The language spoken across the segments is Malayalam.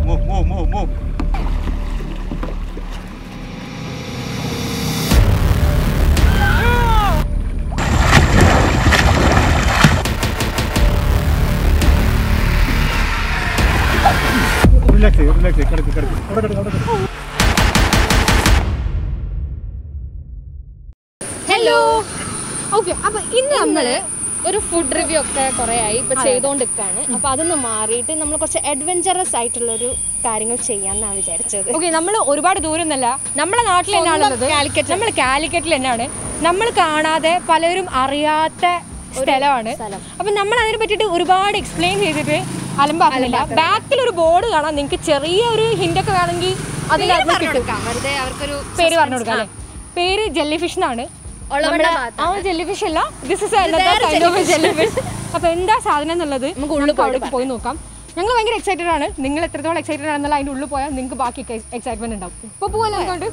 Move, move, move, move. Relax ചെയ്യ് റിലാക്സ് ചെയ്യ് കിടക്ക് കിടക്ക് അവിടെ കിടക്ക് അവിടെ കിടക്ക് ഹലോ ഓക്കെ അപ്പൊ ഇന്ന് നമ്മള് ഒരു ഫുഡ് റിവ്യൂ ഒക്കെ കുറെ ആയി ഇപ്പൊ ചെയ്തോണ്ടിരിക്കാണ് അപ്പൊ അതൊന്ന് മാറിയിട്ട് നമ്മൾ കുറച്ച് അഡ്വഞ്ചറസ് ആയിട്ടുള്ള ഒരു കാര്യങ്ങൾ ചെയ്യാന്നാണ് വിചാരിച്ചത് ഓക്കെ നമ്മൾ ഒരുപാട് ദൂരം എന്നല്ല നമ്മളെ നാട്ടിൽ തന്നെയാണുള്ളത് കാലിക്കറ്റ്. നമ്മൾ കാലിക്കറ്റിൽ തന്നെയാണ് നമ്മൾ കാണാതെ പലരും അറിയാത്ത സ്ഥലമാണ് സ്ഥലം. അപ്പൊ നമ്മൾ അതിനെ പറ്റിയിട്ട് ഒരുപാട് എക്സ്പ്ലെയിൻ ചെയ്തിട്ട് അലമ്പാക്കുന്നില്ല ബാക്കിൽ ഒരു ബോർഡ് കാണാം നിങ്ങൾക്ക് ചെറിയ ഒരു ഹിന്റ് ഒക്കെ വേണമെങ്കിൽ അതിനകത്ത് കിട്ടും കൊടുക്കാം വെറുതെ അവർക്കൊരു പേര് പറഞ്ഞു കൊടുക്കാം അല്ലേ പേര് ജെല്ലി ഫിഷ് എന്നാണ് ഒളവണ്ണ നമ്മളെ- ആ ജെല്ലി ഫിഷ് അല്ല ദിസ് ഇസ് ജെല്ലി ഫിഷ് അപ്പൊ എന്താ സാധനം എന്നുള്ളത് നമുക്ക് ഉള്ളിൽ നമുക്ക് അവിടേക്ക് പോയി നോക്കാം ഞങ്ങൾ ഭയങ്കര എക്സൈറ്റഡ് ആണ് നിങ്ങൾ എത്രത്തോളം എക്സൈറ്റഡ് ആണെന്നുള്ള അതിന്റെ ഉള്ളിൽ പോയാൽ നിങ്ങൾക്ക് ബാക്കി എക്സൈറ്റ്മെന്റ് ഉണ്ടാവും ഇപ്പൊ പോകാൻ അതുകൊണ്ട്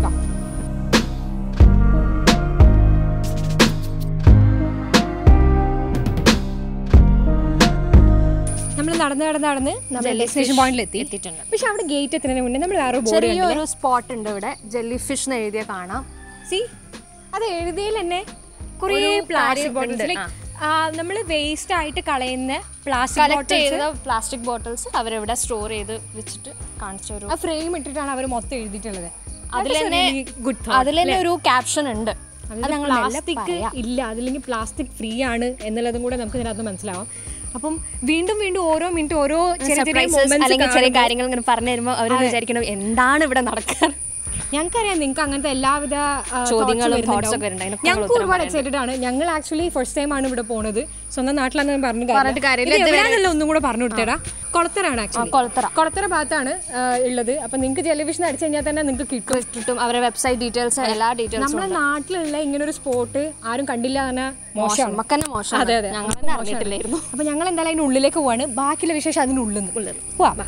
നമ്മൾ നടന്ന് നടന്ന് നടന്ന് നമ്മൾ ഡെസ്റ്റിനേഷൻ പോയിന്റിൽ എത്തി എത്തിയിട്ടുണ്ട് പക്ഷെ അവിടെ ഗേറ്റ് എത്തുന്നതിന് മുന്നേ നമ്മൾ വേറെ ബോർഡ് ചെറിയൊരു സ്പോട്ട് ഉണ്ട് ഇവിടെ ജെല്ലി ഫിഷ് എന്ന് എഴുതിയ കാണാം സി അത് എഴുതിയിൽ തന്നെ കുറേ ഒരു പ്ലാസ്റ്റിക് കാര്യം ബോട്ടിൽസ് ഉണ്ട്. ലൈക്ക് നമ്മൾ വേസ്റ്റ് ആയിട്ട് കളയുന്ന പ്ലാസ്റ്റിക് കളക്ട് ചെയ്ത പ്ലാസ്റ്റിക് ബോട്ടിൽസ് അവരിവിടെ സ്റ്റോർ ചെയ്ത് വെച്ചിട്ട് കാണിച്ച ഒരു ആ ഫ്രെയിം ഇട്ടിട്ടാണ് അവർ മൊത്തം എഴുതിയിട്ടുള്ളത് അതിൽ തന്നെ ഗുഡ് അതിൽ തന്നെ ഒരു ക്യാപ്ഷൻ ഉണ്ട് അത് ഞങ്ങൾ പ്ലാസ്റ്റിക് ഇല്ല അതില്ലെങ്കിൽ പ്ലാസ്റ്റിക് ഫ്രീ ആണ് എന്നുള്ളതും കൂടെ നമുക്ക് ഇതിനകത്ത് മനസ്സിലാവും അപ്പം വീണ്ടും വീണ്ടും ഓരോ മിനിറ്റ് ഓരോ ചെറിയ ചെറിയ സർപ്രൈസസ് അല്ലെങ്കിൽ ചെറിയ moments കാര്യങ്ങൾ ഇങ്ങനെ പറഞ്ഞു തരുമ്പോൾ അവർ വിചാരിക്കണം എന്താണ് ഇവിടെ നടക്കാറ് ഞങ്ങൾക്കറിയാം നിങ്ങൾക്ക് അങ്ങനത്തെ എല്ലാവിധ ആ, ചോദ്യങ്ങളും thoughts thoughts വരുന്നുണ്ടാവും. ഒക്കെ വരുന്നുണ്ട്. അതിനൊക്കെ ഞങ്ങൾക്ക് ഒരുപാട് എക്സൈറ്റഡ് ആണ് ഞങ്ങൾ ആക്ച്വലി ഫസ്റ്റ് ടൈം ആണ് ഇവിടെ പോണത് സ്വന്തം നാട്ടിലാന്ന് ഞാൻ പറഞ്ഞു പറഞ്ഞിട്ട് കാര്യമില്ല. എവിടെയാണെന്നുള്ള ഒന്നും കൂടെ പറഞ്ഞു കൊടുത്തേടാ കൊളത്തറാണ് ആക്ച്വലി കൊളത്തറ. കൊളത്തറ ഭാഗത്താണ് ആ, ഉള്ളത് അപ്പൊ നിങ്ങൾക്ക് ടെലിവിഷൻ അടിച്ചു കഴിഞ്ഞാൽ തന്നെ നിങ്ങൾക്ക് കിട്ടും കിട്ടും അവരുടെ വെബ്സൈറ്റ് ഡീറ്റെയിൽസ് എല്ലാ ഡീറ്റെയിൽസും നമ്മളെ നാട്ടിലുള്ള ഇങ്ങനെ ഒരു സ്പോട്ട് ആരും കണ്ടില്ല എന്ന് മോശമാണ് നമുക്കെന്നെ മോശം അതെ അതെ ഞങ്ങൾ തന്നെ അറിഞ്ഞിട്ടില്ലായിരുന്നു അപ്പൊ ഞങ്ങൾ എന്തായാലും അതിന്റെ ഉള്ളിലേക്ക് പോവാണ് ബാക്കിയുള്ള വിശേഷം അതിന്റെ ഉള്ളിൽ നിന്ന് പോവാ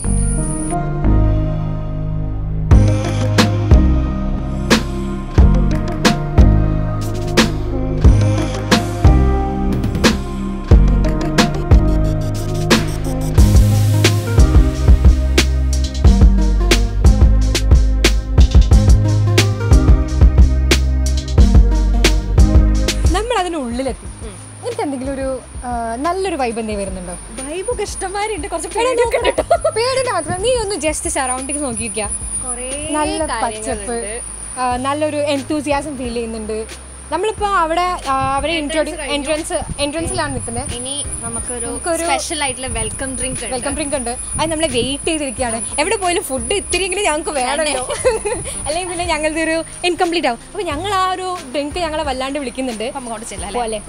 നമ്മൾ അതിന്റെ ഉള്ളിലെത്തി നിനക്ക് എന്തെങ്കിലും ഒരു ആ, നല്ലൊരു വൈബ് എന്തെങ്കിലും വരുന്നുണ്ടോ വൈബൊക്കെ ഇഷ്ടമാരുണ്ട് കുറച്ച് പേടിന്റെ മാത്രം നീ ഒന്ന് ജസ്റ്റ് സറൗണ്ടിങ് നോക്കിയിരിക്ക നല്ല പച്ചപ്പ് ആ, നല്ലൊരു എൻതൂസിയാസം ഫീൽ ചെയ്യുന്നുണ്ട് നമ്മളിപ്പോ അവിടെ ആ, അവരെ ഇൻട്രോഡ്യൂസ് എൻട്രൻസ് എൻട്രൻസിലാണ് നിൽക്കുന്നത് ഇനി നമുക്കൊരു സ്പെഷ്യൽ ആയിട്ടുള്ള വെൽക്കം ഡ്രിങ്ക് വെൽക്കം ഡ്രിങ്ക് ഉണ്ട് അത് നമ്മളെ വെയിറ്റ് ചെയ്തിരിക്കുകയാണ് എവിടെ പോയാലും ഫുഡ് ഇത്തിരിയെങ്കിലും ഞങ്ങൾക്ക് വേണമല്ലോ അല്ലെങ്കിൽ പിന്നെ ഞങ്ങളുടെ ഒരു ഇൻകംപ്ലീറ്റ് ആവും അപ്പോൾ ഞങ്ങൾ ആ ഒരു ഡ്രിങ്ക് ഞങ്ങളെ വല്ലാണ്ട് വിളിക്കുന്നുണ്ട് അങ്ങോട്ട് ചെല്ലാം പോലെ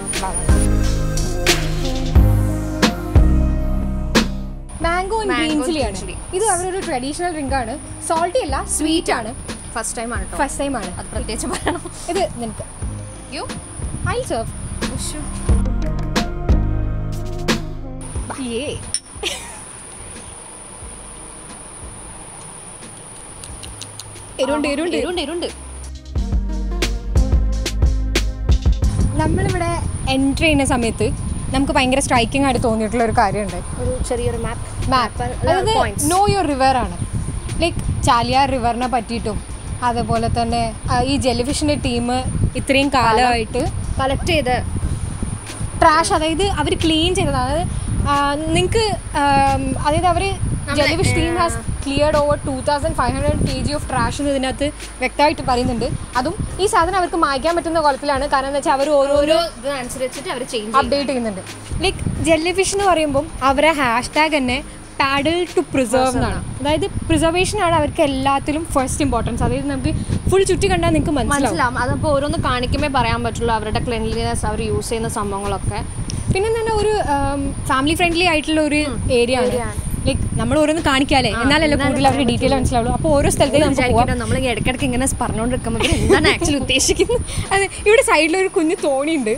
മാംഗോ ഗ്രീൻ ചില്ലിയാണ് ഇത് അവരൊരു ട്രഡീഷണൽ ഡ്രിങ്ക് ആണ് സോൾട്ടി അല്ല സ്വീറ്റ് ആണ് ഫസ്റ്റ് ടൈം ആണ് കേട്ടോ ഫസ്റ്റ് ടൈം ആണ് അത് പ്രത്യേകിച്ച് പറയണം ഇത് നിനക്ക് യു ഐ സെർവ് എരുണ്ട് എരുണ്ട് ഇരുണ്ട് ഇരുണ്ട് നമ്മളിവിടെ എൻട്രി ചെയ്യുന്ന സമയത്ത് നമുക്ക് ഭയങ്കര സ്ട്രൈക്കിംഗ് ആയിട്ട് തോന്നിയിട്ടുള്ള ഒരു കാര്യമുണ്ട് ഒരു ചെറിയൊരു മാപ്പ് മാപ്പ് അതായത് നോ യുവർ റിവർ ആണ് ലൈക്ക് ചാലിയാർ റിവറിനെ പറ്റിയിട്ടും അതുപോലെ തന്നെ ആ, ഈ ജെലിഫിഷിൻ്റെ ടീം ഇത്രയും കാലമായിട്ട് കളക്ട് ചെയ്ത് ട്രാഷ് അതായത് അവർ ക്ലീൻ ചെയ്തതാണ് അതായത് നിങ്ങൾക്ക് അതായത് അവർ jellyfish team has cleared over two thousand five hundred K G of trash എന്ന് ഇതിനകത്ത് വ്യക്തമായിട്ട് പറയുന്നുണ്ട് അതും ഈ സാധനം അവർക്ക് മായ്ക്കാൻ പറ്റുന്ന കുഴപ്പത്തിലാണ് കാരണം എന്താ വെച്ചാൽ അവർ ഓരോ ഓരോ ഇതനുസരിച്ചിട്ട് അവർ ചേഞ്ച് അപ്ഡേറ്റ് ചെയ്യുന്നുണ്ട് ലൈക്ക് ജെല്ലി ഫിഷ് എന്ന് പറയുമ്പം അവരെ ഹാഷ് ടാഗ് തന്നെ പാഡിൽ ടു പ്രിസർവ് എന്നാണ് അതായത് പ്രിസർവേഷൻ ആണ് അവർക്ക് എല്ലാത്തിലും ഫസ്റ്റ് ഇമ്പോർട്ടൻസ് അതായത് നമുക്ക് ഫുൾ ചുറ്റി കണ്ടാൽ നിങ്ങൾക്ക് മനസ്സിലാവും മനസ്സിലാവും അതപ്പോൾ ഓരോന്ന് കാണിക്കുമ്പോൾ പറയാൻ പറ്റുള്ളൂ അവരുടെ ക്ലെൻലിനെസ് അവർ യൂസ് ചെയ്യുന്ന സംഭവങ്ങളൊക്കെ പിന്നെ തന്നെ ഒരു ഫാമിലി ഫ്രണ്ട്ലി ആയിട്ടുള്ള ഒരു ഏരിയ ആണ് ലൈക്ക് നമ്മൾ ഓരോന്ന് കാണിക്കാല്ലേ എന്നാലല്ലേ കൂടുതൽ അവരുടെ ഡീറ്റെയിൽ മനസ്സിലാവുള്ളൂ അപ്പോൾ ഓരോ സ്ഥലത്തേക്ക് നമുക്ക് പോവാം വിചാരിക്കട്ടോ നമ്മൾ ഇടയ്ക്കിടയ്ക്ക് ഇങ്ങനെ പറഞ്ഞുകൊണ്ടിരിക്കുമ്പോൾ ഇവര് എന്താണ് ആക്ച്വലി ഉദ്ദേശിക്കുന്നത് അതെ ഇവിടെ സൈഡിൽ ഒരു കുഞ്ഞു തോണിയുണ്ട്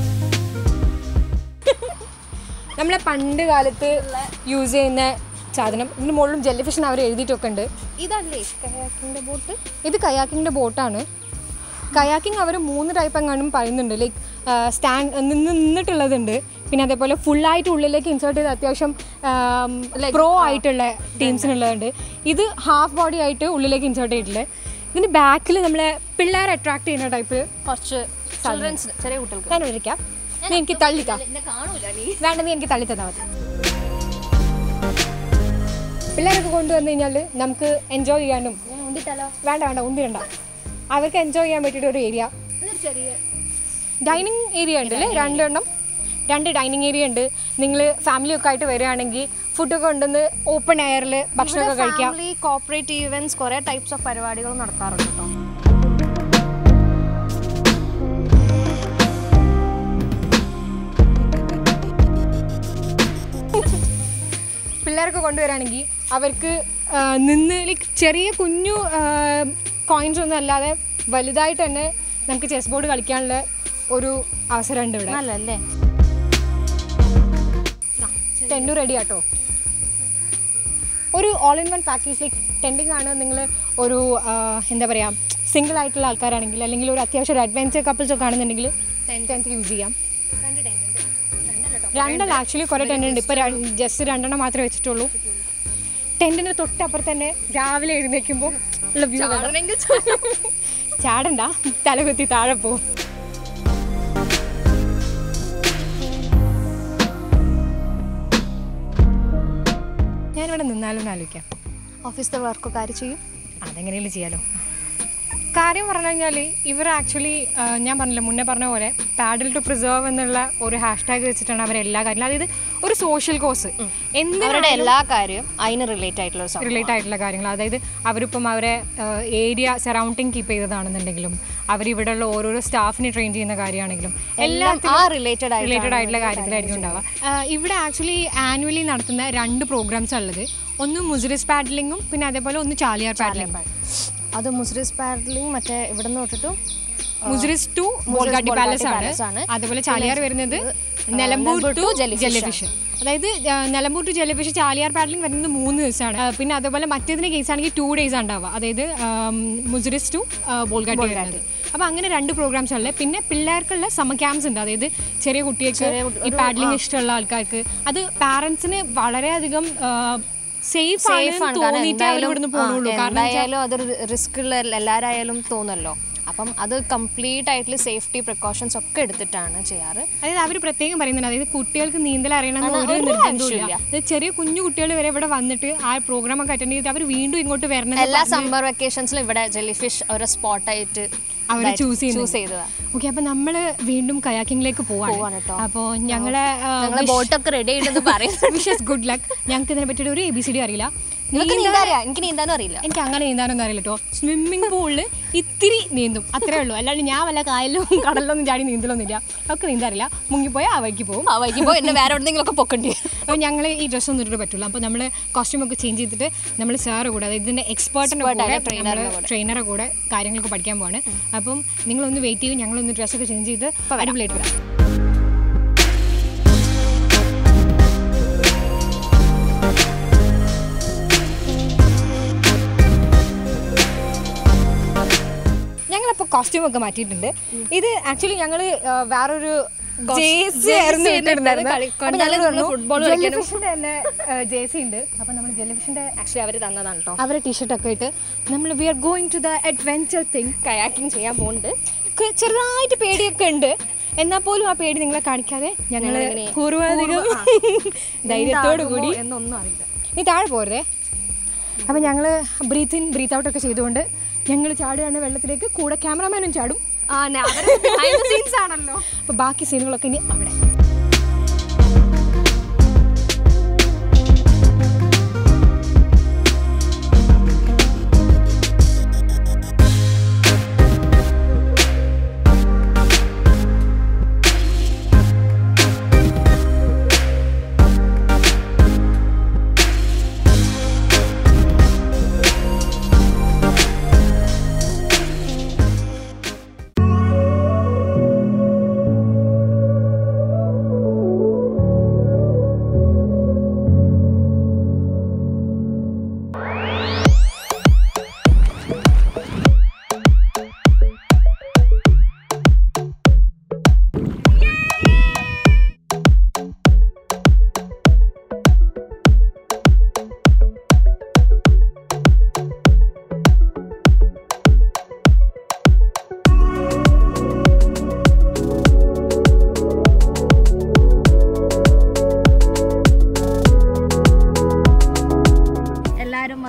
നമ്മളെ പണ്ട് കാലത്ത് യൂസ് ചെയ്യുന്ന സാധനം ഇതിന് മുകളിലും ജെല്ലി ഫിഷിന് അവർ എഴുതിയിട്ടൊക്കെ ഉണ്ട് ഇതല്ലേ കയാക്കിൻ്റെ ബോട്ട് ഇത് കയാക്കിങ്ങിൻ്റെ ബോട്ടാണ് കയാക്കിംഗ് അവർ മൂന്ന് ടൈപ്പ് എങ്ങാണ്ടും പറയുന്നുണ്ട് ലൈക്ക് സ്റ്റാൻഡ് നിന്ന് നിന്നിട്ടുള്ളതുണ്ട് പിന്നെ അതേപോലെ ഫുള്ളായിട്ട് ഉള്ളിലേക്ക് ഇൻസേർട്ട് ചെയ്ത് അത്യാവശ്യം പ്രോ ആയിട്ടുള്ള ടീംസിനുള്ളതുണ്ട് ഇത് ഹാഫ് ബോഡി ആയിട്ട് ഉള്ളിലേക്ക് ഇൻസേർട്ട് ചെയ്തിട്ടുള്ളത് ഇതിൻ്റെ ബാക്കിൽ നമ്മളെ പിള്ളേരെ അട്രാക്ട് ചെയ്യുന്ന ടൈപ്പ് കുറച്ച് ചിൽഡ്രൻസ് ചെറിയ കുട്ടികൾക്ക് ഞാൻ വിളിക്കാം നീ എനിക്ക് തള്ളിത്താ എന്നെ കാണൂല നീ വേണ്ട നീ എനിക്ക് തള്ളി തന്നാൽ മതി പിള്ളേരൊക്കെ കൊണ്ടുവന്നു കഴിഞ്ഞാൽ നമുക്ക് എൻജോയ് ചെയ്യാനും ഉണ്ടിട്ടാലോ വേണ്ട വേണ്ട ഒന്നും അവർക്ക് എൻജോയ് ചെയ്യാൻ പറ്റിയിട്ട് ഒരു ഏരിയ ചെറിയ ഡൈനിങ് ഏരിയ ഉണ്ട് അല്ലേ രണ്ടെണ്ണം രണ്ട് ഡൈനിങ് ഏരിയ ഉണ്ട് നിങ്ങൾ ഫാമിലി ഒക്കെ ആയിട്ട് വരികയാണെങ്കിൽ ഫുഡൊക്കെ കൊണ്ടുവന്ന് ഓപ്പൺ എയറിൽ ഭക്ഷണമൊക്കെ കഴിക്കാം ഫാമിലി കോപ്പറേറ്റ് ഈവൻസ് കുറേ ടൈപ്സ് ഓഫ് പരിപാടികൾ നടക്കാറുണ്ട് കേട്ടോ പിള്ളേരൊക്കെ കൊണ്ടുവരാണെങ്കിൽ അവർക്ക് ആ, നിന്ന് ലൈക്ക് ചെറിയ കുഞ്ഞു കോയിൻസ് ഒന്നും അല്ലാതെ വലുതായിട്ട് തന്നെ നമുക്ക് ചെസ് ബോർഡ് കളിക്കാനുള്ള ഒരു അവസരമുണ്ട് ഇവിടെ നല്ലല്ലേ ടെൻഡു റെഡി ആട്ടോ ഒരു all in one package like tenting ആണ് നിങ്ങൾ ഒരു ആ, എന്താ പറയുക സിംഗിൾ ആയിട്ടുള്ള ആൾക്കാരാണെങ്കിൽ അല്ലെങ്കിൽ ഒരു അത്യാവശ്യം ഒരു അഡ്വഞ്ചർ കപ്പിൾസ് ഒക്കെ ആണെന്നുണ്ടെങ്കിൽ ടെൻറ്റ് യൂസ് ചെയ്യാം രണ്ടല്ല ആക്ച്വലി കുറേ ടെൻ്റ് ഉണ്ട് ഇപ്പോൾ ജസ്റ്റ് രണ്ടെണ്ണം മാത്രമേ വെച്ചിട്ടുള്ളൂ ടെൻറ്റിന് തൊട്ടപ്പുറത്ത് തന്നെ രാവിലെ എഴുന്നേൽക്കുമ്പോൾ ഉള്ള വ്യൂ ചാടണ്ട തലകുത്തി താഴെ പോവും ഞാനിവിടെ നിന്നാലും എന്ന് ആലോചിക്കാം ഓഫീസിലെ വർക്കൊക്കെ ആര് ചെയ്യും അതെങ്ങനെയും ചെയ്യാലോ കാര്യം പറഞ്ഞു കഴിഞ്ഞാൽ ഇവർ ആക്ച്വലി ഞാൻ പറഞ്ഞില്ല മുന്നേ പറഞ്ഞ പോലെ പാഡിൽ ടു പ്രിസർവ് എന്നുള്ള ഒരു ഹാഷ്ടാഗ് വെച്ചിട്ടാണ് അവർ എല്ലാ കാര്യങ്ങളും അതായത് ഒരു സോഷ്യൽ കോസ് എന്ത് അവരുടെ എല്ലാ കാര്യവും അതിന് റിലേറ്റ് ആയിട്ടുള്ള ഒരു സംഭവം റിലേറ്റ് ആയിട്ടുള്ള കാര്യങ്ങൾ അതായത് അവരിപ്പം അവരെ ഏരിയ സറൗണ്ടിങ് കീപ്പ് ചെയ്തതാണെന്നുണ്ടെങ്കിലും അവരിവിടെയുള്ള ഓരോരോ സ്റ്റാഫിനെ ട്രെയിൻ ചെയ്യുന്ന കാര്യമാണെങ്കിലും എല്ലാം ആ റിലേറ്റഡ് റിലേറ്റഡ് ആയിട്ടുള്ള കാര്യത്തിലായിരിക്കും ഉണ്ടാവുക ആ, ഇവിടെ ആക്ച്വലി ആനുവലി നടത്തുന്ന രണ്ട് പ്രോഗ്രാംസ് ഉള്ളത് ഒന്ന് മുസിറിസ് പാഡ്ലിങ്ങും പിന്നെ അതേപോലെ ഒന്ന് ചാലിയാർ പാഡ്ലിംഗ് അത് മുസ്രിസ് പാഡലിംഗ് മറ്റേ ഇവിടെ നിന്ന് തൊട്ടിട്ടും മുസിറിസ് ടു ബോൾഗാട്ടി പാലസ് ആണ് Palace ആണ്. അതുപോലെ ചാലിയാർ വരുന്നത് നിലമ്പൂർ ടു ജെല്ലിഫിഷ് അതായത് ആ, Nilambur to jellyfish Chaliyar paddling വരുന്നത് മൂന്ന് ദിവസമാണ് ആ, പിന്നെ അതേപോലെ മറ്റേതിന് കേസ് ആണെങ്കിൽ ടു ഡേയ്സ് ഉണ്ടാവുക അതായത് മുസിറിസ് ടു ബോൾഗാട്ടി വരുന്നത് അപ്പോൾ അങ്ങനെ രണ്ട് പ്രോഗ്രാംസ് ഉള്ളത് പിന്നെ പിള്ളേർക്കുള്ള സമ ക്യാമ്പ്സ് ഉണ്ട് അതായത് ചെറിയ കുട്ടികൾക്ക് ഈ പാഡലിംഗ് ഇഷ്ടമുള്ള ആൾക്കാർക്ക് അത് പാരൻസിന് വളരെയധികം സേഫ് ആണ് സേഫ് ആണ് കാരണം തോന്നിയിട്ടേ അവർ ഇവിടുന്ന് പോകുള്ളൂ എന്തായാലും കാരണം എന്തായാലും അതൊരു റിസ്ക് ഉള്ള എല്ലാരായാലും തോന്നല്ലോ അപ്പം അത് കംപ്ലീറ്റ് ആയിട്ടുള്ള സേഫ്റ്റി പ്രിക്കോഷൻസ് ഒക്കെ എടുത്തിട്ടാണ് ചെയ്യാറ് അതായത് അവർ പ്രത്യേകം പറയുന്നുണ്ട് അതായത് കുട്ടികൾക്ക് നീന്തൽ അറിയണമെന്ന് ഒരു ഒരു നിർബന്ധമില്ല ആവശ്യമില്ല. അതായത് ചെറിയ കുഞ്ഞു കുട്ടികൾ വരെ ഇവിടെ വന്നിട്ട് ആ പ്രോഗ്രാം ഒക്കെ അറ്റൻഡ് ചെയ്തിട്ട് അവർ വീണ്ടും ഇങ്ങോട്ട് വരണം എല്ലാ സമ്മർ വെക്കേഷൻസിലും ഇവിടെ ജെല്ലി ഫിഷ് ഒരു സ്പോട്ടായിട്ട് അവർ ചൂസ് ചെയ്യുന്നത് ചൂസ് ചെയ്തതാ ഓക്കെ അപ്പൊ നമ്മള് വീണ്ടും കയാക്കിങ്ങിലേക്ക് പോവാണ് പോവാണ് കേട്ടോ. അപ്പോൾ ഞങ്ങളെ ഞങ്ങളെ ബോട്ടൊക്കെ റെഡി ആയിട്ടെന്ന് പറയുന്നത് വിഷസ് ഗുഡ് ലക്ക് ഞങ്ങൾക്ക് ഇതിനെ പറ്റിയിട്ട് ഒരു എ ബി സി ഡി അറിയില്ല നിങ്ങൾക്ക് നീന്താൻ അറിയാം എനിക്ക് നീന്താനും അറിയില്ല എനിക്ക് അങ്ങനെ നീന്താനൊന്നും അറിയില്ല കേട്ടോ സ്വിമ്മിംഗ് പൂളിൽ ഇത്തിരി നീന്തും അത്രേ ഉള്ളൂ അല്ലാണ്ട് ഞാൻ വല്ല കായലിലും കടലിലൊന്നും ചാടി നീന്തലൊന്നുമില്ല ഒക്കെ നീന്താറില്ല മുങ്ങിപ്പോയാൽ ആ വഴിക്ക് പോകും ആ വൈകുമ്പോൾ എന്നെ വേറെ എവിടെയെങ്കിലും ഒക്കെ പൊക്കേണ്ടി വരും അപ്പോൾ ഞങ്ങൾ ഈ ഡ്രസ്സ് ഒന്നും ഇട്ടിട്ട് പറ്റുള്ളൂ അപ്പോൾ നമ്മൾ കോസ്റ്റ്യൂം ഒക്കെ ചേഞ്ച് ചെയ്തിട്ട് നമ്മൾ സാറ് കൂടെ അതായത് ഇതിൻ്റെ എക്സ്പേർട്ടിൻ്റെ Expert കൂടെ ആയ trainer-ന്റെ കൂടെ. ട്രെയിനറെ കൂടെ കാര്യങ്ങളൊക്കെ പഠിക്കാൻ പോവാണ് അപ്പം നിങ്ങളൊന്ന് വെയിറ്റ് ചെയ്യും ഞങ്ങളൊന്ന് ഡ്രസ്സൊക്കെ ചേഞ്ച് ചെയ്ത് അടിപൊളിയായിട്ട് വരാം ഞങ്ങളിപ്പോൾ കോസ്റ്റ്യൂം ഒക്കെ മാറ്റിയിട്ടുണ്ട് ഇത് ആക്ച്വലി ഞങ്ങൾ വേറൊരു ജേഴ്സി ആയിരുന്നു ഇട്ടിട്ടുണ്ടായിരുന്നത്. അപ്പോൾ ഞങ്ങൾ പറഞ്ഞു, ജെല്ലിഫിഷിന്റെ തന്നെ ജേഴ്സി ഉണ്ട് അപ്പോൾ നമ്മൾ ജെല്ലിഫിഷിന്റെ ആക്ച്വലി അവർ തന്നതാണ് കേട്ടോ അവരെ ടീഷർട്ട് ഒക്കെ ഇട്ട് നമ്മൾ we are going to the adventure thing kayaking ചെയ്യാൻ പോകുന്നുണ്ട് ചെറുതായിട്ട് പേടിയൊക്കെ ഉണ്ട് എന്നാൽ പോലും ആ പേടി നിങ്ങളെ കാണിക്കാതെ ഞങ്ങൾ ഞങ്ങളിങ്ങനെ പൂർവാധികം ധൈര്യത്തോടു കൂടി എന്നൊന്നും അറിയില്ല നീ താഴെ പോരുതേ അപ്പം ഞങ്ങൾ ബ്രീത്ത് ഇൻ ബ്രീത്ത് ഔട്ട് ഒക്കെ ചെയ്തുകൊണ്ട് ഞങ്ങൾ ചാടുകയാണ് വെള്ളത്തിലേക്ക് കൂടെ ക്യാമറാമാനും ചാടും ആ സീൻസ് ആണല്ലോ അപ്പോൾ ബാക്കി സീനുകളൊക്കെ ഇനി അവിടെ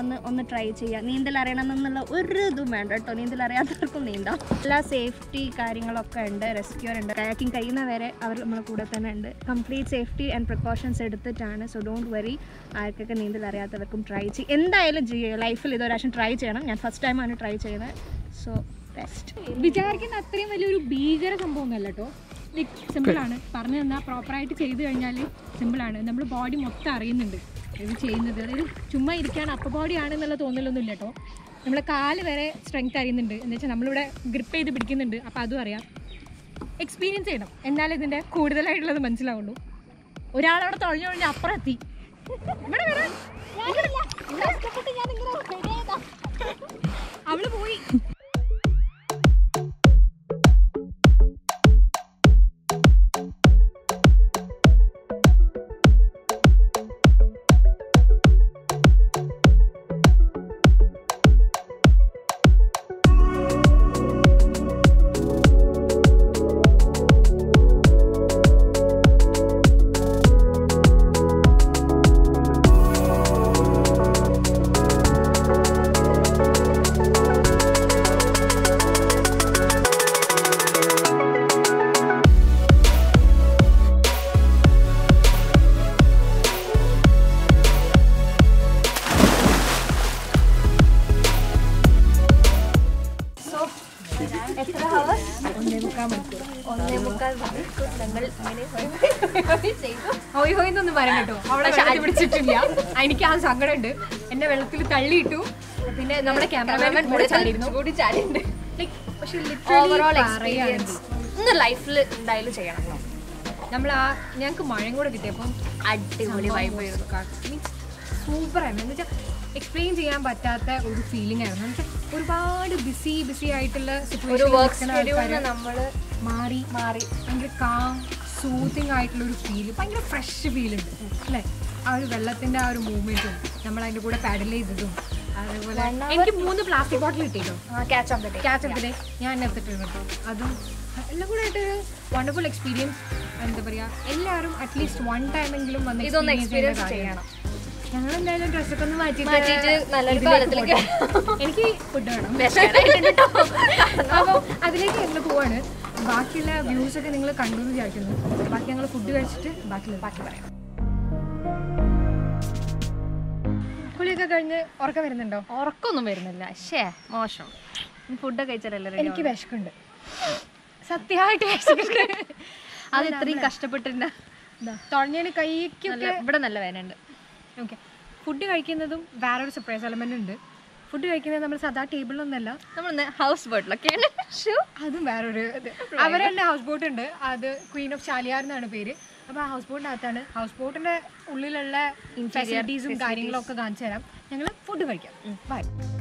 വന്ന് ഒന്ന് ട്രൈ ചെയ്യാം നീന്തൽ അറിയണം എന്നുള്ള ഒരു ഇതും വേണ്ട കേട്ടോ നീന്തൽ അറിയാത്തവർക്കും നീന്താം എല്ലാ സേഫ്റ്റി കാര്യങ്ങളൊക്കെ ഉണ്ട് റെസ്ക്യൂർ ഉണ്ട് കയാക്കിംഗ് കഴിയുന്ന വരെ അവർ നമ്മളെ കൂടെ തന്നെ ഉണ്ട് കംപ്ലീറ്റ് സേഫ്റ്റി ആൻഡ് പ്രിക്കോഷൻസ് എടുത്തിട്ടാണ് സോ ഡോണ്ട് വറി ആർക്കൊക്കെ നീന്തൽ അറിയാത്തവർക്കും ട്രൈ ചെയ്യും എന്തായാലും ചെയ്യുക ലൈഫിൽ ഇത് ഒരു പ്രാവശ്യം ട്രൈ ചെയ്യണം ഞാൻ ഫസ്റ്റ് ടൈമാണ് ട്രൈ ചെയ്യുന്നത് സോ ബെസ്റ്റ് വിചാരിക്കുന്ന അത്രയും വലിയൊരു ഭീകര സംഭവമൊന്നുമല്ല കേട്ടോ ലൈക്ക് സിമ്പിളാണ് പറഞ്ഞു തന്നാൽ പ്രോപ്പറായിട്ട് ചെയ്ത് കഴിഞ്ഞാൽ സിമ്പിളാണ് നമ്മൾ ബോഡി മൊത്തം അറിയുന്നുണ്ട് ഇത് ചെയ്യുന്നത് അതായത് ചുമ്മാ ഇരിക്കുകയാണ് അപ്പർ ബോഡി ആണെന്നുള്ള തോന്നലൊന്നും ഇല്ല കേട്ടോ നമ്മളെ കാല് വരെ സ്ട്രെങ്ത് അറിയുന്നുണ്ട് എന്ന് വെച്ചാൽ നമ്മളിവിടെ ഗ്രിപ്പ് ചെയ്ത് പിടിക്കുന്നുണ്ട് അപ്പോൾ അതും അറിയാം എക്സ്പീരിയൻസ് ചെയ്യണം എന്നാലേ ഇതിൻ്റെ കൂടുതലായിട്ടുള്ളത് മനസ്സിലാവുള്ളൂ ഒരാളവിടെ തുഴഞ്ഞു കഴിഞ്ഞാൽ അപ്പുറം എത്തി ഇവിടെ വരാൻ അവള് പോയി ഹോയ് ഹോയ് എന്നൊന്നും പറയാൻ കേട്ടോ അവളെ ശാരി പിടിച്ചിട്ടില്ല എനിക്ക് ആ സങ്കടമുണ്ട് എന്നെ വെള്ളത്തിൽ തള്ളിയിട്ടു പിന്നെ നമ്മുടെ ക്യാമറമാൻ കൂടെ ചാടിയിരുന്നു Like, പക്ഷെ ഓവറോൾ ലിറ്ററലി പറയുകയാണെങ്കിൽ എക്സ്പീരിയൻസ് ഇന്ന് ലൈഫിൽ എന്തായാലും ചെയ്യണം നമ്മൾ ആ ഞങ്ങൾക്ക് മഴയും കൂടെ കിട്ടിയപ്പം അടിപൊളി വൈബ് സൂപ്പർ ആയിരുന്നു എന്ന് വെച്ചാൽ എക്സ്പ്ലെയിൻ ചെയ്യാൻ പറ്റാത്ത ഒരു ഫീലിംഗ് ആയിരുന്നു എന്ന് വെച്ചാൽ ഒരുപാട് ബിസി ബിസി ആയിട്ടുള്ള ഒരു സിറ്റുവേഷൻ വർക്ക് ഷെഡ്യൂളിന് നമ്മൾ മാറി മാറി ഭയങ്കര കാം സൂത്തിങ് ആയിട്ടുള്ള ഒരു ഫീൽ ഭയങ്കര ഫ്രഷ് ഫീൽ ഉണ്ട് അല്ലേ ആ ഒരു വെള്ളത്തിന്റെ ആ ഒരു മൂവ്മെന്റും നമ്മൾ അതിന്റെ കൂടെ പാഡൽ ചെയ്തതും അതേപോലെ എനിക്ക് മൂന്ന് പ്ലാസ്റ്റിക് ബോട്ടിൽ കിട്ടിയിട്ടോ catch of the day catch എടുത്തിട്ട് ഞാൻ എടുത്തിട്ടുണ്ട് അതും എല്ലാം കൂടെ ആയിട്ടൊരു വണ്ടർഫുൾ എക്സ്പീരിയൻസ് എന്താ പറയാ എല്ലാവരും അറ്റ്ലീസ്റ്റ് വൺ ടൈമെങ്കിലും വന്ന് ഇതൊന്ന് experience എക്സ്പീരിയൻസ് ചെയ്യേണ്ട ചെയ്യണം കാര്യമാണ്. ഞങ്ങൾ എന്തായാലും ഡ്രസ്സൊക്കെ ഒന്ന് മാറ്റിയിട്ട് മാറ്റിയിട്ട് നല്ലൊരു ഇതിലേക്ക് കാലത്തിലേക്ക് പോട്ടെ. എനിക്ക് ഫുഡ് വേണം വിശക്കനായിട്ടുണ്ട് ട്ടോ. അപ്പോൾ അതിലേക്ക് ഞങ്ങൾ പോവാണ് ബാക്കിയുള്ള വ്യൂസ് ഒക്കെ നിങ്ങൾ കണ്ടു എന്ന് വിചാരിക്കുന്നു ബാക്കി ഞങ്ങൾ ഫുഡ് കഴിച്ചിട്ട് ബാക്കി ബാക്കി പറയാം കുളിയൊക്കെ കഴിഞ്ഞ് ഉറക്കം വരുന്നുണ്ടോ ഉറക്കമൊന്നും വരുന്നില്ല ശേ മോശം ഫുഡൊക്കെ കഴിച്ചാലല്ലേ ready എനിക്ക് വിശക്കുണ്ട് സത്യമായിട്ട് വിശക്കുണ്ട് അത് ഇത്രയും കഷ്ടപ്പെട്ടിട്ടുണ്ട് തുഴഞ്ഞതിന് കൈക്കൊക്കെ നല്ല ഇവിടെ നല്ല വേനുണ്ട് ഓക്കെ ഫുഡ് കഴിക്കുന്നതും വേറൊരു സർപ്രൈസ് എലമെന്റ് ഉണ്ട് ഫുഡ് കഴിക്കുന്നത് നമ്മൾ സാധാ ടേബിളിലൊന്നല്ല നമ്മൾ ഹൗസ് ബോട്ടിലൊക്കെയാണ് ഷൂ അതും വേറൊരു ഇത് അവരെ തന്നെ ഹൗസ് ബോട്ട് ഉണ്ട് അത് ക്വീൻ ഓഫ് ചാലിയാർ എന്നാണ് പേര് അപ്പോൾ ആ ഹൗസ് ബോട്ടിനകത്താണ് ഹൗസ് ബോട്ടിന്റെ ഉള്ളിലുള്ള ഫെസിലിറ്റീസും കാര്യങ്ങളും ഒക്കെ കാണിച്ചു തരാം ഞങ്ങൾ ഫുഡ് കഴിക്കാം ബൈ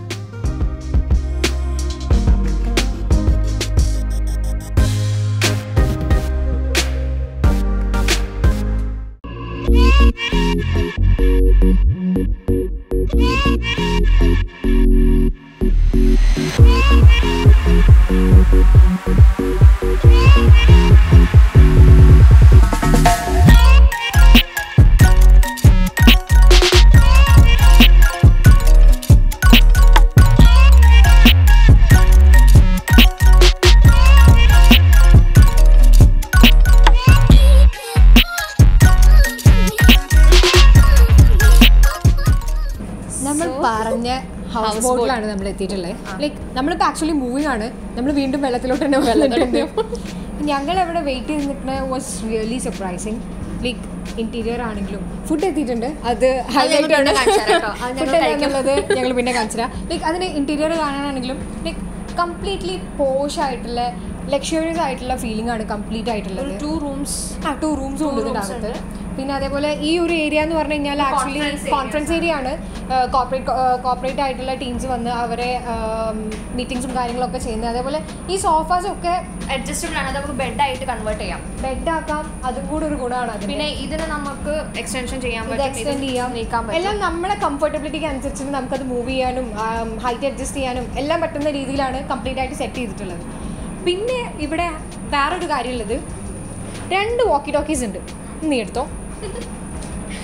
നമ്മൾ പറഞ്ഞ ഹൗസ് ബോട്ടിലാണ് നമ്മൾ എത്തിയിട്ടുള്ളത് ലൈക്ക് നമ്മളിപ്പോൾ ആക്ച്വലി മൂവിങ് ആണ് നമ്മൾ വീണ്ടും വെള്ളത്തിലോട്ട് തന്നെ വെള്ളത്തിലുണ്ട് ഞങ്ങൾ അവിടെ വെയിറ്റ് ചെയ്ത് നിൽക്കുന്ന was really surprising like interior ആണെങ്കിലും ഫുഡ് എത്തിയിട്ടുണ്ട് അത് ഹൈലൈറ്റ് ആണ് പിന്നെ കാണിച്ചു തരാം കേട്ടോ. അത് ഞങ്ങൾ ഫുഡ് എന്നുള്ളത് ഞങ്ങൾ പിന്നെ കാണിച്ചു തരാം ലൈക്ക് അതിന് ഇന്റീരിയർ കാണാനാണെങ്കിലും ലൈക്ക് കംപ്ലീറ്റ്ലി പോഷ് ആയിട്ടുള്ള ലക്ഷറിയസ് ആയിട്ടുള്ള ഫീലിംഗ് ആണ് കംപ്ലീറ്റ് ആയിട്ടുള്ളത് ടു റൂംസ് ആ ടു റൂംസ് ഉണ്ട് ഇതിൻ്റെ അകത്ത് പിന്നെ അതേപോലെ ഈ ഒരു ഏരിയ എന്ന് പറഞ്ഞു കഴിഞ്ഞാൽ ആക്ച്വലി കോൺഫറൻസ് ഏരിയ ആണ് കോർപ്പറേറ്റ് കോർപ്പറേറ്റ് ആയിട്ടുള്ള ടീംസ് വന്ന് അവരെ മീറ്റിംഗ്സും കാര്യങ്ങളൊക്കെ ചെയ്യുന്നത് അതേപോലെ ഈ സോഫാസ് ഒക്കെ അഡ്ജസ്റ്റബിൾ ആണ് അത് നമുക്ക് ബെഡായിട്ട് കൺവേർട്ട് ചെയ്യാം ബെഡ് ആക്കാം അതും കൂടെ ഒരു ഗുണമാണ് അതിന് പിന്നെ ഇതിന് നമുക്ക് എക്സ്റ്റൻഷൻ ചെയ്യാൻ ഇത് പറ്റും എക്സ്റ്റെൻഡ് ചെയ്യാം നീക്കാൻ പറ്റും എല്ലാം നമ്മളെ കംഫർട്ടബിലിറ്റിക്ക് അനുസരിച്ച് നമുക്കത് മൂവ് ചെയ്യാനും ഹൈറ്റ് അഡ്ജസ്റ്റ് ചെയ്യാനും എല്ലാം പറ്റുന്ന രീതിയിലാണ് കംപ്ലീറ്റ് ആയിട്ട് സെറ്റ് ചെയ്തിട്ടുള്ളത് പിന്നെ ഇവിടെ വേറൊരു കാര്യമുള്ളത് രണ്ട് വോക്കി ടോക്കീസ് ഉണ്ട് നീ എടുത്തോ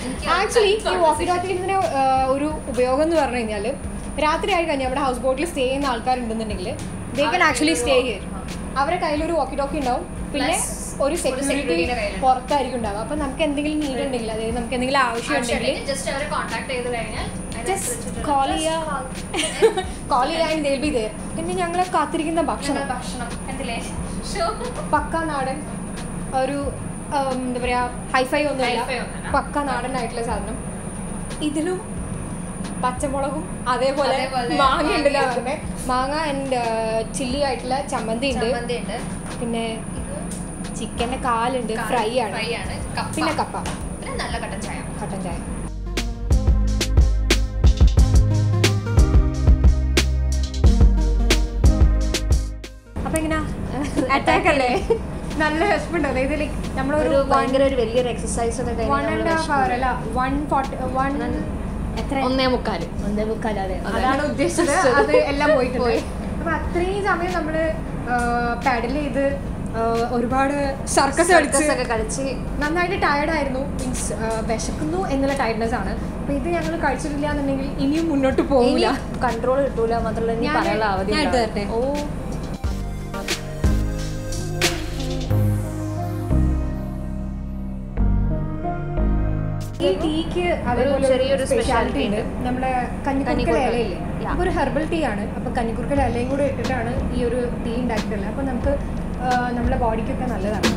ആക്ച്വലി ഈ വാക്കി ടോക്കിന്റെ ഒരു ഉപയോഗം എന്ന് പറഞ്ഞു കഴിഞ്ഞാൽ രാത്രി ആയി കഴിഞ്ഞാൽ അവിടെ ഹൗസ് ബോട്ടിൽ സ്റ്റേ ചെയ്യുന്ന ആൾക്കാരുണ്ടെന്നുണ്ടെങ്കിൽ they can actually stay here അവരുടെ കയ്യിൽ ഒരു വാക്കി ടോക്കി ഉണ്ടാവും പിന്നെ ഒരു സെക്യൂരിറ്റി പുറത്തായിരിക്കും ഉണ്ടാവും അപ്പൊ നമുക്ക് എന്തെങ്കിലും നീഡ് ഉണ്ടെങ്കിൽ അതായത് നമുക്ക് എന്തെങ്കിലും ആവശ്യം ഉണ്ടെങ്കിൽ ജസ്റ്റ് അവരെ കോൺടാക്ട് ചെയ്ത് കഴിഞ്ഞാൽ ജസ്റ്റ് കോൾ ചെയ്യുക കോൾ ചെയ്യുക ആൻഡ് ബി ദയർ പിന്നെ ഞങ്ങളെ കാത്തിരിക്കുന്ന ഭക്ഷണം ഭക്ഷണം എന്തില്ലേ ഷോ പക്ക നാടൻ ഒരു ഉം, എന്താ പറയാ ഹൈഫൈ ഒന്നുമില്ല Hi-fi ഒന്നുമല്ല. പക്ക നാടൻ ആയിട്ടുള്ള സാധനം ഇതിലും പച്ചമുളകും അതേപോലെ അതേപോലെ മാങ്ങ ഉണ്ടല്ലോ പറഞ്ഞേ മാങ്ങ ആൻഡ് ചില്ലി ആയിട്ടുള്ള ചമ്മന്തി ഉണ്ട് ചമ്മന്തി ഉണ്ട് പിന്നെ ചിക്കന്റെ കാലുണ്ട് ഫ്രൈ ആണ് ഫ്രൈ ആണ് കപ്പ പിന്നെ കപ്പ പിന്നെ നല്ല കട്ടൻ ചായ കട്ടൻ ചായ അപ്പൊ എങ്ങനെയാ അറ്റാക്ക് അല്ലേ നല്ല ഹെസ്പുണ്ട് അതായത് ലൈക്ക് നമ്മളൊരു ഒരു ഭയങ്കര ഒരു വലിയൊരു എക്സസൈസ് ഒക്കെ വൺ ആൻഡ് ഹാഫ് അവർ അല്ല വൺ ഫോർട്ടി വൺ എത്ര ഒന്നേ മുക്കാല് ഒന്നേ മുക്കാല് അതെ അതാണ് ഉദ്ദേശിച്ചത് അത് എല്ലാം പോയിട്ടുണ്ട് അപ്പൊ അത്രയും സമയം നമ്മള് പാഡൽ ചെയ്ത് ആ, ഒരുപാട് സർക്കസ് കളിച്ച് ഒക്കെ കളിച്ച് നന്നായിട്ട് ടയർഡ് ആയിരുന്നു മീൻസ് വിശക്കുന്നു എന്നുള്ള ടയർഡ്നെസ് ആണ് അപ്പൊ ഇത് ഞങ്ങൾ കഴിച്ചിട്ടില്ല എന്നുണ്ടെങ്കിൽ ഇനിയും മുന്നോട്ട് പോകില്ല കൺട്രോൾ കിട്ടൂല മാത്രമല്ല ഇനി ഞാൻ- പറയാനുള്ള അവധി ഞാൻ എടുത്ത് ഉണ്ടാവില്ല. തരട്ടെ? ഓ ഈ ടീക്ക് അതേപോലെ ചെറിയൊരു സ്പെഷ്യാലിറ്റി speciality ഉണ്ട് നമ്മുടെ കഞ്ഞിക്കുറുക്കൽ കഞ്ഞിക്കുറുക്കൽ. ഇലയില്ലേ Yeah. അപ്പൊ ഒരു ഹെർബൽ ടീ ആണ് അപ്പൊ കഞ്ഞിക്കുറുക്കൽ ഇലയും കൂടെ ഇട്ടിട്ടാണ് ഈ ഒരു ടീ ഉണ്ടാക്കിയിട്ടുള്ളത് അപ്പൊ നമുക്ക് ആ, നമ്മുടെ ബോഡിക്കൊക്കെ നല്ലതാണ്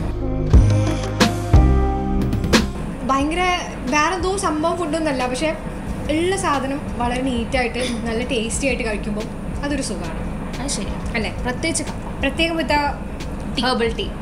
ഭയങ്കര വേറെ എന്തോ സംഭവം ഫുഡൊന്നല്ല പക്ഷെ ഉള്ള സാധനം വളരെ നീറ്റായിട്ട് നല്ല ടേസ്റ്റി ആയിട്ട് കഴിക്കുമ്പോൾ അതൊരു സുഖമാണ് അത് ശരി അല്ലേ പ്രത്യേകിച്ച് കപ്പ പ്രത്യേകം വിത്ത ഹെർബൽ ടീ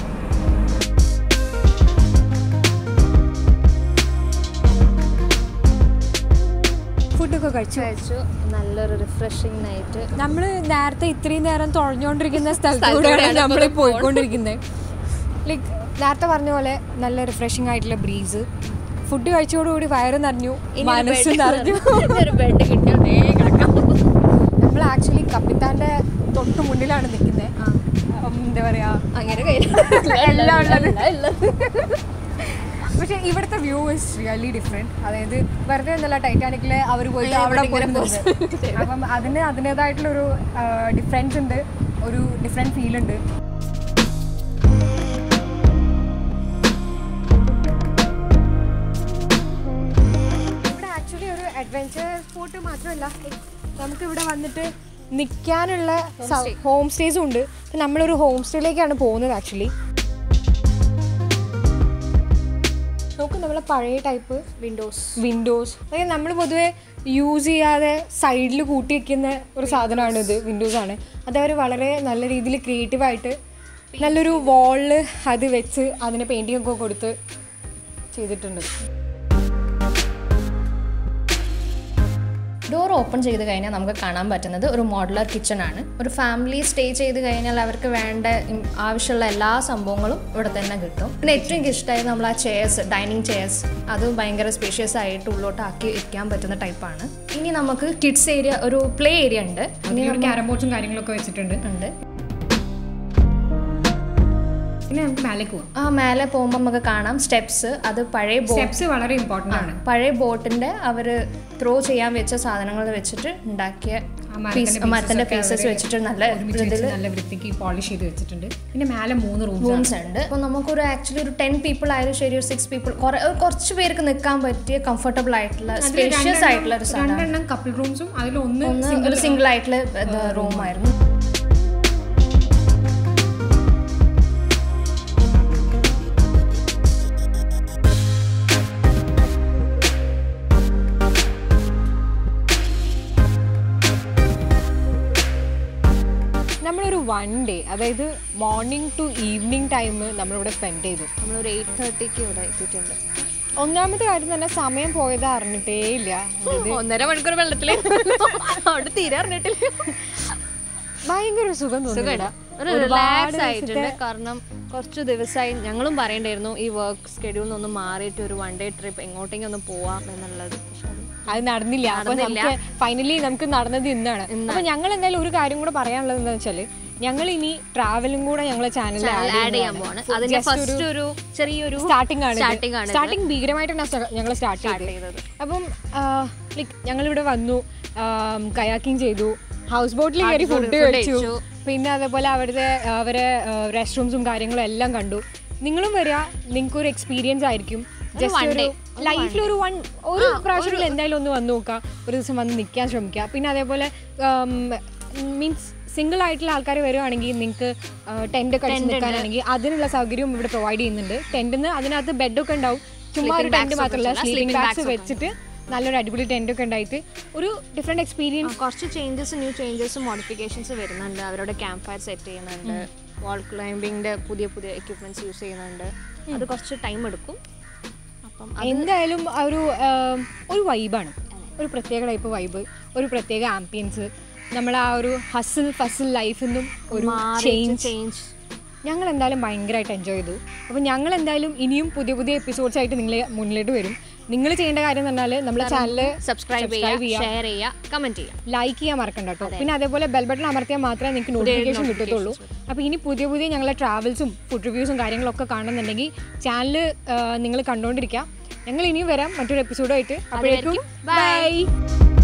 ഫുഡൊക്കെ കഴിച്ചു കഴിച്ചു നല്ലൊരു റിഫ്രഷിംഗ് നൈറ്റ് നമ്മൾ നേരത്തെ ഇത്രയും നേരം തുഴഞ്ഞുകൊണ്ടിരിക്കുന്ന സ്ഥലത്തൂടെയാണ് സ്ഥലത്തൂടെയാണ് നമ്മൾ ഇപ്പൊ പോയിക്കൊണ്ടിരിക്കുന്നത് ലൈക്ക് നേരത്തെ പറഞ്ഞ പോലെ നല്ല റിഫ്രഷിംഗ് ആയിട്ടുള്ള ബ്രീസ് ഫുഡ് കഴിച്ചതോടുകൂടി വയറ് നിറഞ്ഞു മനസ്സ് നിറഞ്ഞു ഒരു ബെഡ് കിട്ടിയാൽ വേഗം കിടക്കാം നമ്മൾ ആക്ച്വലി കപ്പിത്താന്റെ തൊട്ട് മുന്നിലാണ് നിൽക്കുന്നത് എന്താ പറയാ അങ്ങനെ എല്ലാം ഉള്ളത് പക്ഷെ ഇവിടുത്തെ വ്യൂ ഇസ് റിയലി ഡിഫറെന്റ് അതായത് വെറുതെ ഒന്നല്ല ടൈറ്റാനിക്കില് അവർ പോയിട്ട് അവിടെ പോയി നിന്ന്. അപ്പം അതിന് അതിൻ്റെതായിട്ടുള്ള ഒരു ഡിഫറൻസ് ഉണ്ട് ഒരു ഡിഫറെന്റ് ഫീൽ ഉണ്ട് ഇവിടെ ആക്ച്വലി ഒരു അഡ്വഞ്ചർ സ്പോട്ട് മാത്രമല്ല നമുക്ക് ഇവിടെ വന്നിട്ട് നിൽക്കാനുള്ള ഹോം സ്റ്റേസും ഉണ്ട് അപ്പം നമ്മളൊരു ഹോം സ്റ്റേയിലേക്കാണ് പോകുന്നത് ആക്ച്വലി നോക്ക് നമ്മളെ പഴയ ടൈപ്പ് വിൻഡോസ് വിൻഡോസ് അതായത് നമ്മൾ പൊതുവെ യൂസ് ചെയ്യാതെ സൈഡിൽ കൂട്ടി വെക്കുന്ന ഒരു സാധനമാണ് ഇത് വിൻഡോസ് ആണ് അത് അവർ വളരെ നല്ല രീതിയിൽ ക്രിയേറ്റീവായിട്ട് നല്ലൊരു വാളിൽ അത് വെച്ച് അതിന് പെയിൻറ്റിംഗ് ഒക്കെ കൊടുത്ത് ചെയ്തിട്ടുണ്ട് ഡോർ ഓപ്പൺ ചെയ്ത് കഴിഞ്ഞാൽ നമുക്ക് കാണാൻ പറ്റുന്നത് ഒരു മോഡുലർ കിച്ചൺ ആണ് ഒരു ഫാമിലി സ്റ്റേ ചെയ്ത് കഴിഞ്ഞാൽ അവർക്ക് വേണ്ട ഉം, ആവശ്യമുള്ള എല്ലാ സംഭവങ്ങളും ഇവിടെ തന്നെ കിട്ടും പിന്നെ ഏറ്റവും എനിക്ക് ഇഷ്ടമായത് നമ്മൾ ആ ചെയർസ് ഡൈനിങ് ചെയർസ് അത് ഭയങ്കര സ്പേഷ്യസ് ആയിട്ട് ഉള്ളോട്ട് ആക്കി ഇരിക്കാൻ പറ്റുന്ന ടൈപ്പാണ് ഇനി നമുക്ക് കിഡ്സ് ഏരിയ ഒരു പ്ലേ ഏരിയ ഉണ്ട് ഇനി ഒരു ക്യാരം ബോർഡ്സും കാര്യങ്ങളൊക്കെ വെച്ചിട്ടുണ്ട് ഉണ്ട് പിന്നെ നമുക്ക് മേലേക്ക് പോകാം ആ മേലെ പോകുമ്പോൾ നമുക്ക് കാണാം സ്റ്റെപ്സ് അത് പഴയ ബോട്ട് സ്റ്റെപ്സ് വളരെ ഇമ്പോർട്ടൻ്റ് ആണ് പഴയ ബോട്ടിന്റെ അവർ ത്രോ ചെയ്യാൻ വെച്ച സാധനങ്ങൾ വെച്ചിട്ട് ഉണ്ടാക്കിയ piece- മരത്തിന്റെ പീസസ് വെച്ചിട്ട് നല്ല ഇതിൽ നല്ല വൃത്തിക്ക് പോളിഷ് ചെയ്ത് വെച്ചിട്ടുണ്ട് പിന്നെ മേലെ മൂന്ന് റൂംസ് റൂംസ് ഉണ്ട് അപ്പോൾ നമുക്കൊരു ആക്ച്വലി ഒരു ടെൻ പീപ്പിൾ ആയാലും ശരി ഒരു സിക്സ് പീപ്പിൾ കുറെ ഒരു കുറച്ച് പേർക്ക് നിൽക്കാൻ പറ്റിയ കംഫർട്ടബിൾ ആയിട്ടുള്ള സ്പേഷ്യസ് ആയിട്ടുള്ള ഒരു സാധനം രണ്ടെണ്ണം കപ്പിൾ റൂംസും അതിലൊന്ന് ഒന്ന് ഒരു സിംഗിൾ ആയിട്ടുള്ള റൂം ആയിരുന്നു നമ്മളൊരു വൺ ഡേ അതായത് മോർണിംഗ് ടു ഈവനിങ് ടൈം നമ്മളിവിടെ സ്പെൻഡ് ചെയ്തു നമ്മളൊരു എയ്റ്റ് തേർട്ടിക്ക് ഇവിടെ എത്തിയിട്ടുണ്ട് ഒന്നാമത്തെ കാര്യം തന്നെ സമയം പോയത് അറിഞ്ഞിട്ടേ ഇല്ല അതായത് ഒന്നര മണിക്കൂർ വെള്ളത്തിൽ അവിടെ തീരെ അറിഞ്ഞിട്ടില്ല ഭയങ്കര ഒരു സുഖം തോന്നുന്നു ഒരു റിലാക്സ് ആയിട്ടുണ്ട് കാരണം കുറച്ച് ദിവസമായി ഞങ്ങളും പറയണ്ടായിരുന്നു ഈ വർക്ക് സ്കെഡ്യൂളിൽ നിന്ന് മാറിയിട്ട് ഒരു വൺ ഡേ ട്രിപ്പ് എങ്ങോട്ടെങ്കിലും ഒന്ന് പോവാം എന്നുള്ളത് പക്ഷെ അത് അത് നടന്നില്ല അപ്പൊ നമുക്ക് ഫൈനലി നമുക്ക് നടന്നത് ഇന്നാണ് അപ്പൊ ഞങ്ങൾ എന്തായാലും ഒരു കാര്യം കൂടെ പറയാനുള്ളത് എന്താ വെച്ചാല് ഞങ്ങൾ ഇനി ട്രാവലും കൂടെ ഞങ്ങളെ ചാനലിൽ ആഡ് ചെയ്യാൻ പോവാണ് അതിന്റെ ഫസ്റ്റ് ഒരു ചെറിയൊരു സ്റ്റാർട്ടിംഗ് ആണ് starting ആണ് ഇത്. സ്റ്റാർട്ടിംഗ് ഭീകരമായിട്ടാണ് ഞങ്ങൾ സ്റ്റാർട്ട് ചെയ്തത് ചെയ്തത് അപ്പം ലൈക്ക് ഞങ്ങളിവിടെ വന്നു കയാക്കിംഗ് ചെയ്തു ഹൗസ് ബോട്ടിൽ കയറി ഫുഡ് കഴിച്ചു പിന്നെ അതേപോലെ അവിടുത്തെ ആ, അവരെ റെസ്റ്റ് റൂംസും കാര്യങ്ങളും എല്ലാം കണ്ടു നിങ്ങളും വരിക നിങ്ങൾക്ക് ഒരു എക്സ്പീരിയൻസ് ആയിരിക്കും ജസ്റ്റ് ഒരു ലൈഫിൽ ഒരു വൺ ഒരു പ്രാവശ്യം എന്തായാലും ഒന്ന് വന്ന് നോക്കുക ഒരു ദിവസം വന്ന് നിൽക്കാൻ ശ്രമിക്കുക പിന്നെ അതേപോലെ മീൻസ് സിംഗിൾ ആയിട്ടുള്ള ആൾക്കാർ വരുവാണെങ്കിൽ നിങ്ങൾക്ക് ടെൻ്റ് ഒക്കെ അടിച്ച് നിൽക്കാനാണെങ്കിൽ അതിനുള്ള സൗകര്യവും ഇവിടെ പ്രൊവൈഡ് ചെയ്യുന്നുണ്ട് ടെൻറ്റിന് അതിനകത്ത് ബെഡൊക്കെ ഉണ്ടാവും ചുമ്മാ ഒരു ടെൻറ്റ് മാത്രമല്ല സ്ലീപ്പിംഗ് ബാഗ്സ് വെച്ചിട്ട് നല്ലൊരു അടിപൊളി ടെൻ്റ് ഒക്കെ ഉണ്ടായിട്ട് ഒരു ഡിഫറെൻറ്റ് എക്സ്പീരിയൻസ് കുറച്ച് ചേഞ്ചസ് ന്യൂ ചേഞ്ചസ് മോഡിഫിക്കേഷൻസ് വരുന്നുണ്ട് അവരുടെ ക്യാമ്പ് ഫയർ സെറ്റ് ചെയ്യുന്നുണ്ട് വാൾ ക്ലൈംബിങ്ങിന്റെ പുതിയ പുതിയ എക്യുപ്മെന്റ്സ് യൂസ് ചെയ്യുന്നുണ്ട് അത് കുറച്ച് ടൈം എടുക്കും അപ്പം എന്തായാലും ആ ഒരു ആം, ഒരു വൈബാണ് ഒരു പ്രത്യേക ടൈപ്പ് വൈബ് ഒരു പ്രത്യേക ആംബിയൻസ് നമ്മൾ ആ ഒരു ഹസിൽ ഫസിൽ ലൈഫിൽ നിന്നും ഒരു ചേഞ്ച് ചേഞ്ച് ഞങ്ങൾ എന്തായാലും ഭയങ്കരമായിട്ട് എൻജോയ് ചെയ്തു അപ്പോൾ ഞങ്ങൾ എന്തായാലും ഇനിയും പുതിയ പുതിയ എപ്പിസോഡ്സ് ആയിട്ട് നിങ്ങളെ മുന്നിലോട്ട് വരും നിങ്ങൾ ചെയ്യേണ്ട കാര്യം എന്ന് പറഞ്ഞാൽ നമ്മുടെ ചാനൽ സബ്സ്ക്രൈബ് ചെയ്യുക ഷെയർ ചെയ്യുക കമന്റ് ചെയ്യുക ലൈക്ക് ചെയ്യാൻ മറക്കണ്ട കേട്ടോ പിന്നെ അതേപോലെ ബെൽ ബട്ടൺ അമർത്തിയാൽ മാത്രമേ നിങ്ങൾക്ക് നോട്ടിഫിക്കേഷൻ കിട്ടത്തുള്ളൂ അപ്പോൾ ഇനി പുതിയ പുതിയ ഞങ്ങളെ ട്രാവൽസും ഫുഡ് റിവ്യൂസും കാര്യങ്ങളൊക്കെ കാണുന്നുണ്ടെങ്കിൽ ചാനൽ നിങ്ങൾ കണ്ടുകൊണ്ടിരിക്കുക ഞങ്ങൾ ഇനിയും വരാം മറ്റൊരു എപ്പിസോഡായിട്ട് അപ്പോഴേക്കും ബൈ